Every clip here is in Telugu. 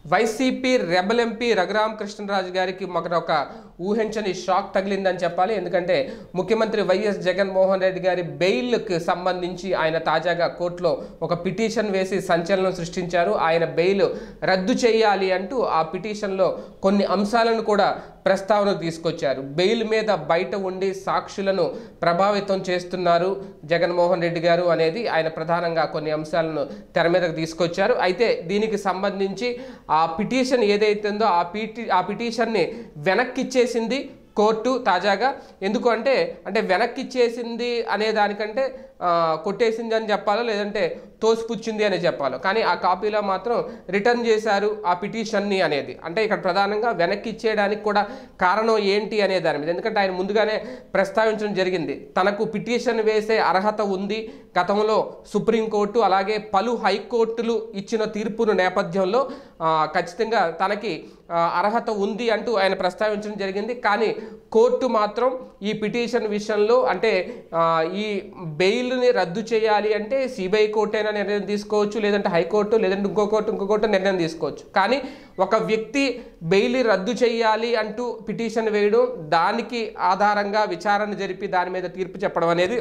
YCP rebel MP Raghurama Krishnaraju గారికి మాకు ఒక ఊహించని షాక్ తగిలిందని చెప్పాలి ఎందుకంటే ముఖ్యమంత్రి వైఎస్ జగన్మోహన్ రెడ్డి గారి బెయిల్కి సంబంధించి ఆయన తాజాగా కోర్టులో ఒక పిటిషన్ వేసి సంచలనం సృష్టించారు ఆయన బెయిల్ రద్దు చేయాలి అంటూ ఆ పిటిషన్లో కొన్ని అంశాలను కూడా ప్రస్తావనకు తీసుకొచ్చారు బెయిల్ మీద బయట ఉండి సాక్షులను ప్రభావితం చేస్తున్నారు జగన్మోహన్ రెడ్డి గారు అనేది ఆయన ప్రధానంగా కొన్ని అంశాలను తెర మీదకు తీసుకొచ్చారు అయితే దీనికి సంబంధించి ఆ పిటిషన్ ఏదైతే ఉందో ఆ పిటి ఆ పిటిషన్ని వెనక్కి ఇచ్చేసింది కోర్టు తాజాగా ఎందుకు అంటే అంటే వెనక్కి ఇచ్చేసింది అనే దానికంటే ఆ, కొట్టేసింది అని చెప్పాలో లేదంటే తోసిపుచ్చింది అని చెప్పాలో కానీ ఆ కాపీలో మాత్రం రిటర్న్ చేశారు ఆ పిటిషన్ని అనేది అంటే ఇక్కడ ప్రధానంగా వెనక్కి ఇచ్చేయడానికి కూడా కారణం ఏంటి అనే దాని మీద ఎందుకంటే ఆయన ముందుగానే ప్రస్తావించడం జరిగింది తనకు పిటిషన్ వేసే అర్హత ఉంది గతంలో సుప్రీంకోర్టు అలాగే పలు హైకోర్టులు ఇచ్చిన తీర్పును నేపథ్యంలో ఆ, ఖచ్చితంగా తనకి ఆ, అర్హత ఉంది అంటూ ఆయన ప్రస్తావించడం జరిగింది కానీ కోర్టు మాత్రం ఈ పిటిషన్ విషయంలో అంటే ఆ, ఈ బెయిల్ని రద్దు చేయాలి అంటే సిబిఐ కోర్టు అయినా నిర్ణయం తీసుకోవచ్చు లేదంటే హైకోర్టు లేదంటే ఇంకో కోర్టు ఇంకో కోర్టు నిర్ణయం తీసుకోవచ్చు కానీ ఒక వ్యక్తి బెయిల్ రద్దు చేయాలి అంటూ పిటిషన్ వేయడం దానికి ఆధారంగా విచారణ జరిపి దాని మీద తీర్పు చెప్పడం అనేది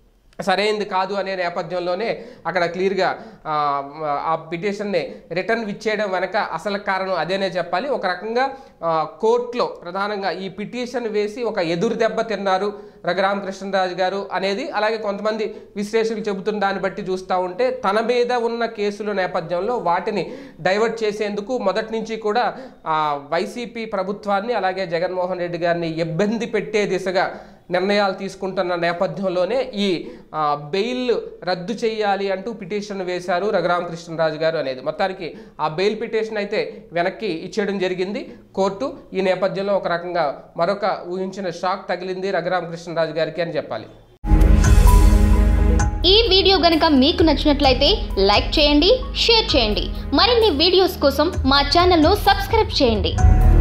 సరైంది కాదు అనే నేపథ్యంలోనే అక్కడ క్లియర్గా ఆ, ఆ పిటిషన్ని రిటర్న్ ఇచ్చేయడం వెనక అసలు కారణం అదేనే చెప్పాలి ఒక రకంగా ఆ, కోర్టులో ప్రధానంగా ఈ పిటిషన్ వేసి ఒక ఎదురు దెబ్బ తిన్నారు రఘురామకృష్ణరాజు గారు అనేది అలాగే కొంతమంది విశ్లేషకులు చెబుతున్న దాన్ని బట్టి చూస్తూ ఉంటే తన మీద ఉన్న కేసుల నేపథ్యంలో వాటిని డైవర్ట్ చేసేందుకు మొదటి నుంచి కూడా ఆ, వైసీపీ ప్రభుత్వాన్ని అలాగే జగన్మోహన్ రెడ్డి గారిని ఇబ్బంది పెట్టే దిశగా నిర్ణయాలు తీసుకుంటున్న నేపథ్యంలోనే ఈ ఆ, బెయిల్ రద్దు చేయాలి అంటూ పిటిషన్ వేశారు రఘురామకృష్ణరాజు గారు అనేది మొత్తానికి ఆ బెయిల్ పిటిషన్ అయితే వెనక్కి ఇచ్చేయడం జరిగింది కోర్టు ఈ నేపథ్యంలో ఒక రకంగా మరొక ఊహించిన షాక్ తగిలింది రఘురామకృష్ణరాజు గారికి అని చెప్పాలి ఈ వీడియో గనుక మీకు నచ్చినట్లయితే లైక్ చేయండి షేర్ చేయండి మరిన్ని వీడియోస్ కోసం మా ఛానల్ను సబ్స్క్రైబ్ చేయండి